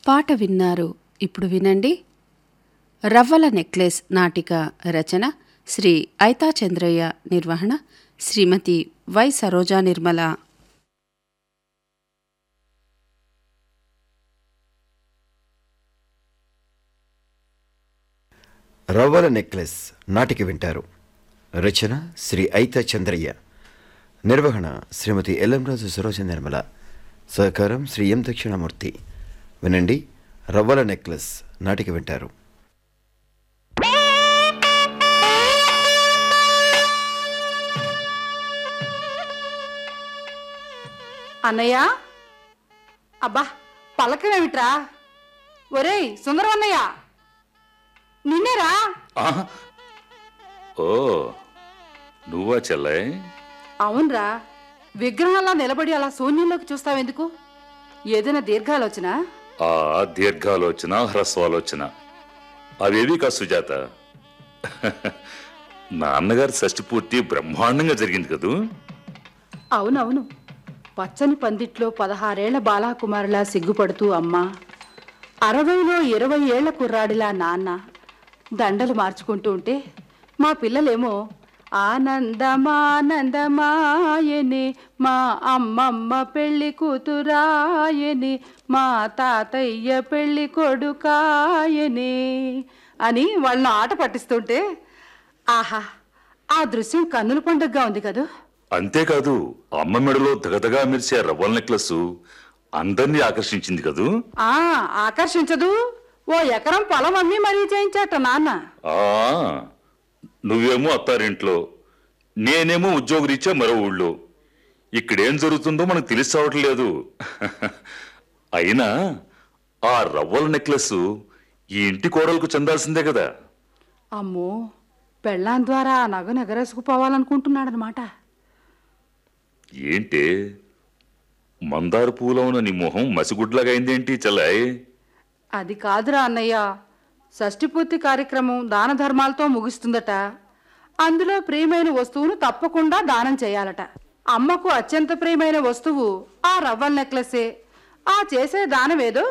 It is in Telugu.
పాట విన్నారు ఇప్పుడు వినండి రవ్వల నెక్లెస్ నాటిక రచన శ్రీ ఐతా చంద్రయ్య నిర్వహణ శ్రీమతి వై సరోజా నిర్మల రవ్వల నెక్లెస్ నాటిక వింటారు రచన శ్రీ ఐత చంద్రయ్య నిర్వహణ శ్రీమతి ఎల్లంరాజు సరోజ నిర్మల సహకారం శ్రీ ఎం దక్షిణామూర్తి వినండి రవ్వల నెక్లెస్ నాటిక వింటారు అన్నయ్య అబ్బా పలకమేమిట్రా ఒరేయ్ సుందరం అన్నయ్య నిన్నేరా ఆహా. ఓ నువ్వా చెల్లయ్ అవునరా విగ్రహంలా నిలబడి అలా శూన్యంలోకి చూస్తావెందుకు ఏదైనా దీర్ఘాలోచన ఆ దీర్ఘాలోచన హ్రస్వాలోచన అవేవి కా సుజాత నాన్నగారి షష్టి పూర్తి బ్రహ్మాండంగా జరిగింది కదూ అవునవును పచ్చని పందిట్లో పదహారేళ్ల బాలాకుమారులా సిగ్గుపడుతూ అమ్మ అరవైలో ఇరవై ఏళ్ల కుర్రాడిలా నాన్న దండలు మార్చుకుంటూ ఉంటే మా పిల్లలేమో ఆనందమానందమాయని మా అమ్మమ్మ పెళ్లి కూతురాయని మా తాతయ్య పెళ్లి కొడుకాయని అని వాళ్ళని ఆట పట్టిస్తుంటే ఆహా ఆ దృశ్యం కన్నుల పండుగగా ఉంది కదూ అంతేకాదు అమ్మ మెడలో దగదగా మెరిసే రవ్వల నెక్లెస్ అందరినీ ఆకర్షించింది కదూ ఆ ఆకర్షించదు ఓ ఎకరం పొలం అమ్మి మరీ చేయించాట నాన్న ఆ నువ్వేమో అత్తారింట్లో నేనేమో ఉద్యోగరీత్యా మరో ఊళ్ళో ఇక్కడేం జరుగుతుందో మనకు తెలిసి రావట్లేదు అయినా ఆ రవ్వల నెక్లెస్ ఈ ఇంటి కోడలకు చెందాల్సిందే కదా అమ్మో పెళ్ళాం ద్వారా ఆ నగను ఎగరేసుకుపోవాలనుకుంటున్నాడనమాట ఏంటే మందార పూలో ఉన్న నీ మొహం మసిగుడ్లాగా అయిందేంటి చెల్లాయ్ అది కాదురా అన్నయ్య షష్ఠి పూర్తి కార్యక్రమం దాన ధర్మాలతో ముగుస్తుందట అందులో ప్రియమైన వస్తువును తప్పకుండా దానం చేయాలట అమ్మకు అత్యంత ప్రియమైన వస్తువు ఆ రవ్వల నెక్లెసే ఆ చేసే దానం ఏదో